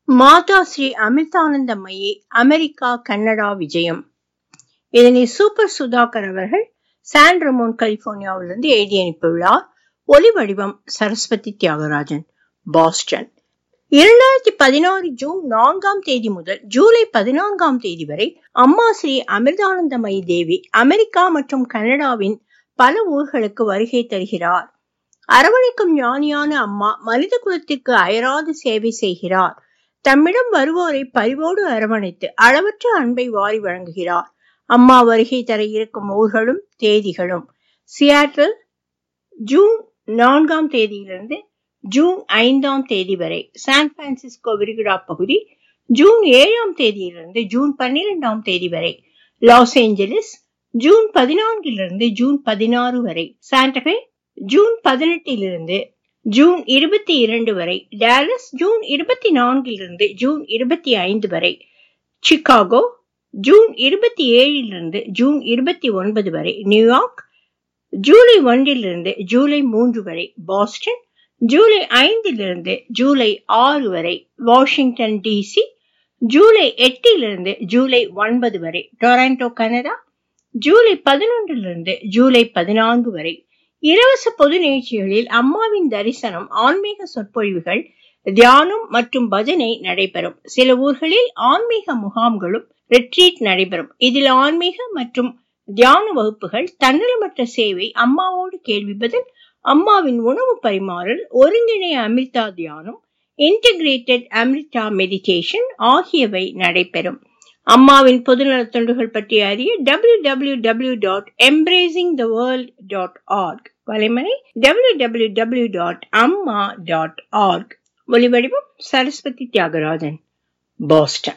மாதா Sri Amritanandamayi America Canada விஜயம் இதனை சூப்பர் சுதாகர் அவர்கள் சான் ரமோன் கலிபோர்னியாவிலிருந்து எழுதி அனுப்பியுள்ளார் ஒலி வடிவம் சரஸ்வதி தியாகராஜன் பாஸ்டன் இரண்டாயிரத்தி பதினாறு ஜூன் நான்காம் தேதி முதல் ஜூலை பதினான்காம் தேதி வரை அம்மா ஸ்ரீ அமிர்தானந்தமயி தேவி அமெரிக்கா மற்றும் கனடாவின் பல ஊர்களுக்கு வருகை தருகிறார் அரவணைக்கும் ஞானியான அம்மா மனித குலத்திற்கு அயராது சேவை செய்கிறார் தம்மிடம் வருவோரை பரிவோடு அரவணைத்து அளவற்ற அன்பை வாரி வழங்குகிறார் அம்மா வருகை தர இருக்கும் ஊர்களும் தேதிகளும் சியாட்டில் ஜூன் நான்காம் தேதியிலிருந்து ஜூன் ஐந்தாம் தேதி வரை சான் பிரான்சிஸ்கோ விரிகுடா பகுதி ஜூன் ஏழாம் தேதியிலிருந்து ஜூன் பன்னிரெண்டாம் தேதி வரை லாஸ் ஏஞ்சலிஸ் ஜூன் பதினான்கிலிருந்து ஜூன் பதினாறு வரை சாண்டபே ஜூன் பதினெட்டிலிருந்து ஜூன் இருபத்தி இரண்டு வரை டேலஸ் ஜூன் இருபத்தி நான்கிலிருந்து ஜூன் இருபத்தி ஐந்து வரை சிகாகோ ஜூன் இருபத்தி ஏழிலிருந்து ஜூன் இருபத்தி ஒன்பது வரை நியூயார்க் ஜூலை ஒன்றிலிருந்து ஜூலை மூன்று வரை பாஸ்டன் ஜூலை ஐந்திலிருந்து ஜூலை ஆறு வரை வாஷிங்டன் டிசி ஜூலை எட்டிலிருந்து ஜூலை ஒன்பது வரை டொராண்டோ கனடா ஜூலை பதினொன்றிலிருந்து ஜூலை பதினான்கு வரை இலவச பொது நிகழ்ச்சிகளில் அம்மாவின் தரிசனம் ஆன்மீக சொற்பொழிவுகள் தியானம் மற்றும் பஜனை நடைபெறும் சில ஊர்களில் ஆன்மீக முகாம்களும் ரெட்ரீட் நடைபெறும் இதில் ஆன்மீக மற்றும் தியான வகுப்புகள் தன்னலமற்ற சேவை அம்மாவோடு கேள்வி பதில் அம்மாவின் உணவு பரிமாறல் ஒருங்கிணை அமிர்தா தியானம் இன்டகிரேட்டட் அமிர்தா மெடிடேஷன் ஆகியவை நடைபெறும் அம்மாவின் பொதுநலத் தொண்டுகள் பற்றி அறிய W W W dot embracing the world dot org வலைமனை W W W dot amma dot org ஒலிவடிவம் சரஸ்வதி தியாகராஜன் பாஸ்டன்